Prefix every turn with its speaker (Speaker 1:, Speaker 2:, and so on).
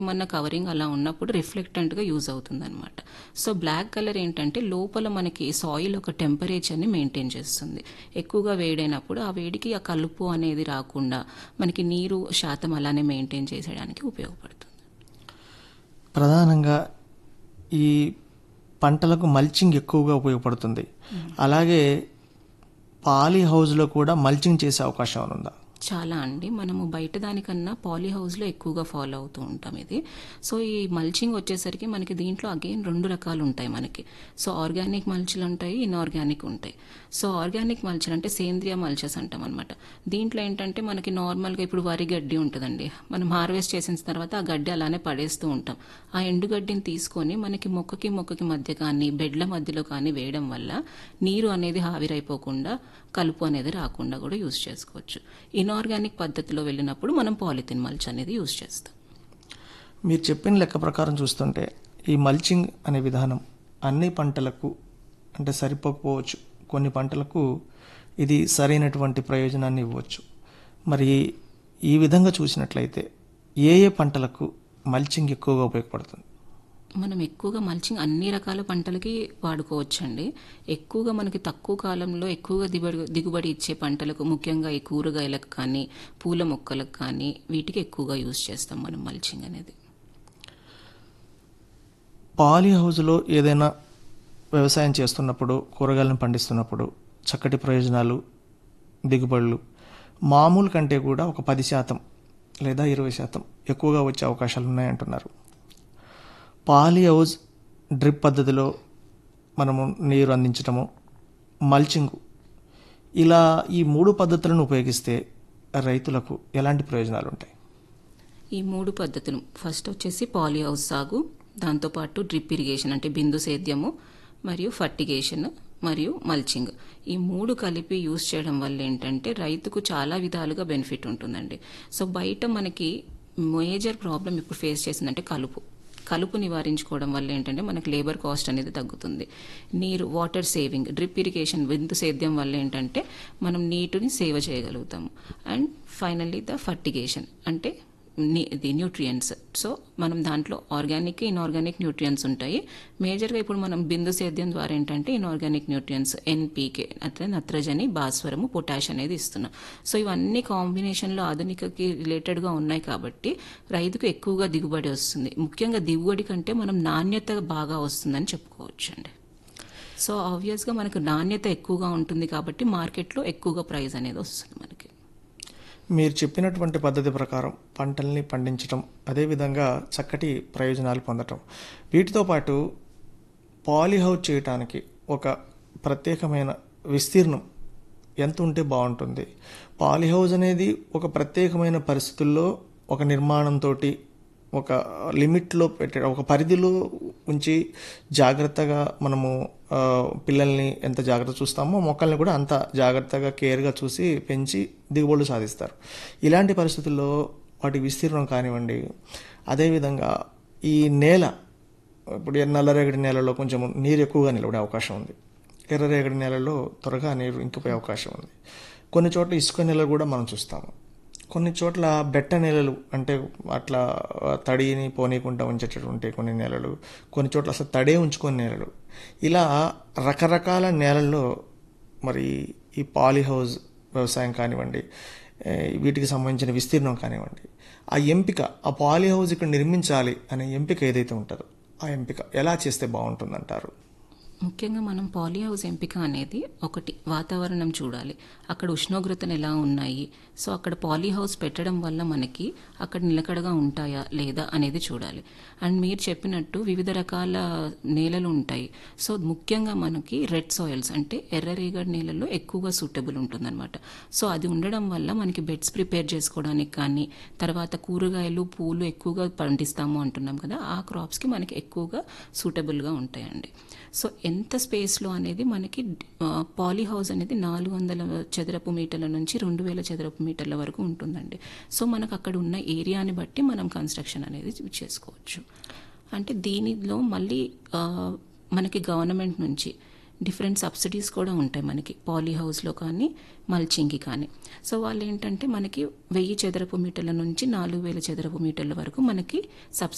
Speaker 1: ఏమన్నా కవరింగ్ అలా ఉన్నప్పుడు రిఫ్లెక్టెంట్గా యూజ్ అవుతుంది అనమాట సో బ్లాక్ కలర్ ఏంటంటే లోపల మనకి సాయిల్ ఒక టెంపరేచర్ని మెయింటైన్ చేస్తుంది ఎక్కువగా వేడైనప్పుడు ఆ వేడికి ఆ కలుపు అనేది రాకుండా మనకి నీరు శాతం అలానే మెయింటైన్ చేసేయడానికి ఉపయోగపడుతుంది
Speaker 2: ప్రధానంగా ఈ పంటలకు మల్చింగ్ ఎక్కువగా ఉపయోగపడుతుంది అలాగే పాలీ హౌస్లో కూడా మల్చింగ్ చేసే అవకాశం ఏమైనా ఉందా
Speaker 1: చాలా అండి మనము బయట దానికన్నా పాలీ హౌస్లో ఎక్కువగా ఫాలో అవుతూ ఉంటాం ఇది సో ఈ మల్చింగ్ వచ్చేసరికి మనకి దీంట్లో అగైన్ రెండు రకాలు ఉంటాయి మనకి సో ఆర్గానిక్ మల్చులు ఉంటాయి ఇన్ఆర్గానిక్ ఉంటాయి సో ఆర్గానిక్ మల్చులు అంటే సేంద్రియ మల్చెస్ అంటాం అనమాట దీంట్లో ఏంటంటే మనకి నార్మల్గా ఇప్పుడు వరి గడ్డి ఉంటుందండి మనం హార్వెస్ట్ చేసిన తర్వాత ఆ గడ్డి అలానే పడేస్తూ ఉంటాం ఆ ఎండుగడ్డిని తీసుకొని మనకి మొక్కకి మొక్కకి మధ్య కానీ బెడ్ల మధ్యలో కానీ వేయడం వల్ల నీరు అనేది ఆవిరైపోకుండా కలుపు అనేది రాకుండా కూడా యూజ్ చేసుకోవచ్చు ఇన్ఆర్గానిక్ పద్ధతిలో వెళ్ళినప్పుడు మనం పాలిథిన్ మల్చ్ అనేది యూజ్ చేస్తాం
Speaker 2: మీరు చెప్పిన లెక్క ప్రకారం చూస్తుంటే ఈ మల్చింగ్ అనే విధానం అన్ని పంటలకు అంటే సరిపోకపోవచ్చు కొన్ని పంటలకు ఇది సరైనటువంటి ప్రయోజనాన్ని ఇవ్వచ్చు మరి ఈ విధంగా చూసినట్లయితే ఏ ఏ పంటలకు మల్చింగ్ ఎక్కువగా ఉపయోగపడుతుంది
Speaker 1: మనం ఎక్కువగా మల్చింగ్ అన్ని రకాల పంటలకి వాడుకోవచ్చండి ఎక్కువగా మనకి తక్కువ కాలంలో ఎక్కువగా దిగుబడి దిగుబడి ఇచ్చే పంటలకు ముఖ్యంగా ఈ కూరగాయలకు కానీ పూల మొక్కలకు కానీ వీటికి ఎక్కువగా యూజ్ చేస్తాం మనం మల్చింగ్ అనేది
Speaker 2: పాలీ హౌస్లో ఏదైనా వ్యవసాయం చేస్తున్నప్పుడు కూరగాయలను పండిస్తున్నప్పుడు చక్కటి ప్రయోజనాలు దిగుబడులు మామూలు కంటే కూడా ఒక పది శాతం లేదా ఇరవై శాతం ఎక్కువగా వచ్చే అవకాశాలు ఉన్నాయంటున్నారు పాలీ హౌస్ డ్రిప్ పద్ధతిలో మనము నీరు అందించటము మల్చింగు ఇలా ఈ మూడు పద్ధతులను ఉపయోగిస్తే రైతులకు ఎలాంటి ప్రయోజనాలు ఉంటాయి
Speaker 1: ఈ మూడు పద్ధతులు ఫస్ట్ వచ్చేసి పాలీ హౌస్ సాగు దాంతోపాటు డ్రిప్ ఇరిగేషన్ అంటే బిందు సేద్యము మరియు ఫర్టిగేషన్ మరియు మల్చింగ్ ఈ మూడు కలిపి యూస్ చేయడం వల్ల ఏంటంటే రైతుకు చాలా విధాలుగా బెనిఫిట్ ఉంటుందండి సో బయట మనకి మేజర్ ప్రాబ్లం ఇప్పుడు ఫేస్ చేసిందంటే కలుపు కలుపు నివారించుకోవడం వల్ల ఏంటంటే మనకి లేబర్ కాస్ట్ అనేది తగ్గుతుంది నీరు వాటర్ సేవింగ్ డ్రిప్ ఇరిగేషన్ విందు సేద్యం వల్ల ఏంటంటే మనం నీటిని సేవ్ చేయగలుగుతాము అండ్ ఫైనల్లీ ద ఫర్టిగేషన్ అంటే ది న్యూట్రియంట్స్ సో మనం దాంట్లో ఆర్గానిక్ ఇన్ఆర్గానిక్ న్యూట్రియంట్స్ ఉంటాయి మేజర్గా ఇప్పుడు మనం బిందు సేద్యం ద్వారా ఏంటంటే ఇన్ఆర్గానిక్ న్యూట్రియంట్స్ ఎన్పీకే అట్లా నత్రజని భాస్వరము పొటాష్ అనేది ఇస్తున్నాం సో ఇవన్నీ కాంబినేషన్లో ఆధునికకి రిలేటెడ్గా ఉన్నాయి కాబట్టి రైతుకు ఎక్కువగా దిగుబడి వస్తుంది ముఖ్యంగా దిగుబడి కంటే మనం నాణ్యత బాగా వస్తుందని చెప్పుకోవచ్చు అండి సో ఆబ్వియస్గా మనకు నాణ్యత ఎక్కువగా ఉంటుంది కాబట్టి మార్కెట్లో ఎక్కువగా ప్రైస్ అనేది వస్తుంది మనకి
Speaker 2: మీరు చెప్పినటువంటి పద్ధతి ప్రకారం పంటల్ని పండించటం అదేవిధంగా చక్కటి ప్రయోజనాలు పొందటం వీటితో పాటు పాలీహౌస్ చేయటానికి ఒక ప్రత్యేకమైన విస్తీర్ణం ఎంత ఉంటే బాగుంటుంది పాలీహౌస్ అనేది ఒక ప్రత్యేకమైన పరిస్థితుల్లో ఒక నిర్మాణంతో ఒక లిమిట్లో పెట్టే ఒక పరిధిలో ఉంచి జాగ్రత్తగా మనము ఆ, పిల్లల్ని ఎంత జాగ్రత్త చూస్తామో మొక్కల్ని కూడా అంత జాగ్రత్తగా కేర్గా చూసి పెంచి దిగుబడులు సాధిస్తారు ఇలాంటి పరిస్థితుల్లో వాటి విస్తీర్ణం కానివ్వండి అదేవిధంగా ఈ నేల ఇప్పుడు ఈ నల్లరేగడి నేలలో కొంచెం నీరు ఎక్కువగా నిలబడే అవకాశం ఉంది ఎర్రరేగడి నేలలో త్వరగా నీరు ఇంకిపోయే అవకాశం ఉంది కొన్ని చోట్ల ఇసుక నేలలు కూడా మనం చూస్తాము కొన్ని చోట్ల బెట్ట నేలలు అంటే అట్లా తడిని పోనీయకుండా ఉంచేటటువంటి కొన్ని నేలలు కొన్ని చోట్ల అసలు తడే ఉంచుకొని నేలలు ఇలా రకరకాల నేలల్లో మరి ఈ పాలీ హౌస్ వ్యవసాయం కానివ్వండి ఏ, వీటికి సంబంధించిన విస్తీర్ణం కానివ్వండి ఆ ఎంపిక ఆ పాలీ హౌస్ ఇక్కడ నిర్మించాలి అనే ఎంపిక ఏదైతే ఉంటుందో ఆ ఎంపిక ఎలా చేస్తే బాగుంటుందంటారు
Speaker 1: ముఖ్యంగా మనం పాలీ హౌస్ ఎంపిక అనేది ఒకటి వాతావరణం చూడాలి అక్కడ ఉష్ణోగ్రతలు ఎలా ఉన్నాయి సో అక్కడ పాలీ హౌస్ పెట్టడం వల్ల మనకి అక్కడ నిలకడగా ఉంటాయా లేదా అనేది చూడాలి అండ్ మీరు చెప్పినట్టు వివిధ రకాల నేలలు ఉంటాయి సో ముఖ్యంగా మనకి రెడ్ సాయిల్స్ అంటే ఎర్రరేగడి నేలల్లో ఎక్కువగా సూటబుల్ ఉంటుందన్నమాట సో అది ఉండడం వల్ల మనకి బెడ్స్ ప్రిపేర్ చేసుకోవడానికి కానీ తర్వాత కూరగాయలు పూలు ఎక్కువగా పండిస్తాము అంటున్నాం కదా ఆ క్రాప్స్కి మనకి ఎక్కువగా సూటబుల్గా ఉంటాయండి సో ఎంత స్పేస్లో అనేది మనకి పాలీ హౌస్ అనేది నాలుగు వందల చదరపు మీటర్ల నుంచి రెండు వేల చదరపు మీటర్ల వరకు ఉంటుందండి సో మనకు అక్కడ ఉన్న ఏరియాని బట్టి మనం కన్స్ట్రక్షన్ అనేది చేసుకోవచ్చు అంటే దీనిలో మళ్ళీ ఆ, మనకి గవర్నమెంట్ నుంచి డిఫరెంట్ సబ్సిడీస్ కూడా ఉంటాయి మనకి పాలీ హౌస్లో కానీ మల్చింగ్కి కానీ సో వాళ్ళు ఏంటంటే మనకి వెయ్యి చదరపు మీటర్ల నుంచి నాలుగు వేల చదరపు మీటర్ల వరకు మనకి సబ్సిడీ